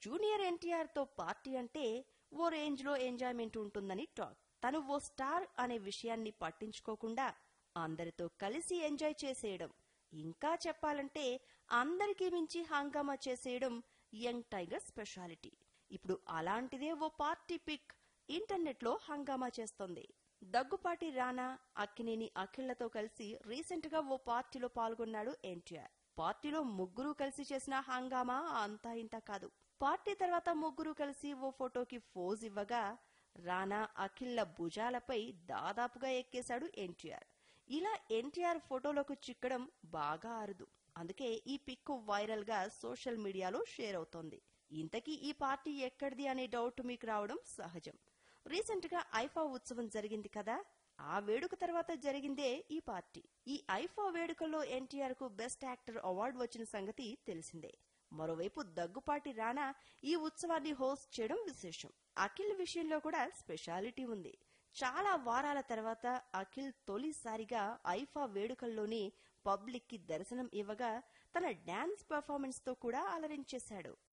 junior NTR తో party అంటే ఓ రేంజ్ లో ఎంజాయ్మెంట్ ఉంటుందని టాక్ తను ఓ స్టార్ అనే విషయాన్ని పట్టించుకోకుండా అందరితో కలిసి ఎంజాయ్ చేసేయడం ఇంకా చెప్పాలంటే అందరికీ మించి హంగామా చేసేయడం యంగ్ టైగర్ స్పెషాలిటీ ఇప్పుడు అలాంటిదే ఓ పార్టీ పిక్ ఇంటర్నెట్ లో హంగామా చేస్తోంది దగ్గుపాటి రానా అక్కినేని అఖిళ్లతో కలిసి రీసెంట్ గా ఓ పార్టీలో పాల్గొన్నాడు ఎన్టీఆర్ పార్టీలో ముగ్గురు కలిసి చేసిన హంగామా అంతా ఇంత కాదు పార్టీ తర్వాత ముగ్గురు కలిసి ఓ ఫోటోకి ఫోజ్ ఇవ్వగా రానా అఖిళ్ల భుజాలపై దాదాపుగా ఎక్కేశాడు ఎన్టీఆర్ ఇలా ఎన్టీఆర్ ఫోటోలకు చిక్కడం బాగా అరుదు అందుకే ఈ పిక్ వైరల్ గా సోషల్ మీడియాలో షేర్ అవుతోంది ఇంతకీ ఈ పార్టీ ఎక్కడిది అనే డౌట్ మీకు రావడం సహజం రీసెంట్ గా ఐఫా ఉత్సవం జరిగింది కదా ఆ వేడుక తర్వాత జరిగిందే ఈ పార్టీ ఈ ఐఫా వేడుకల్లో ఎన్టీఆర్ కు బెస్ట్ యాక్టర్ అవార్డు వచ్చిన సంగతి తెలిసిందే మరోవైపు దగ్గుపాటి రానా ఈ ఉత్సవాన్ని హోస్ట్ చేయడం విశేషం అఖిల్ విషయంలో కూడా స్పెషాలిటీ ఉంది చాలా వారాల తర్వాత అఖిల్ తొలిసారిగా ఐఫా వేడుకల్లోనే పబ్లిక్ కి దర్శనం ఇవ్వగా తన డాన్స్ పెర్ఫార్మెన్స్ తో కూడా అలరించేశాడు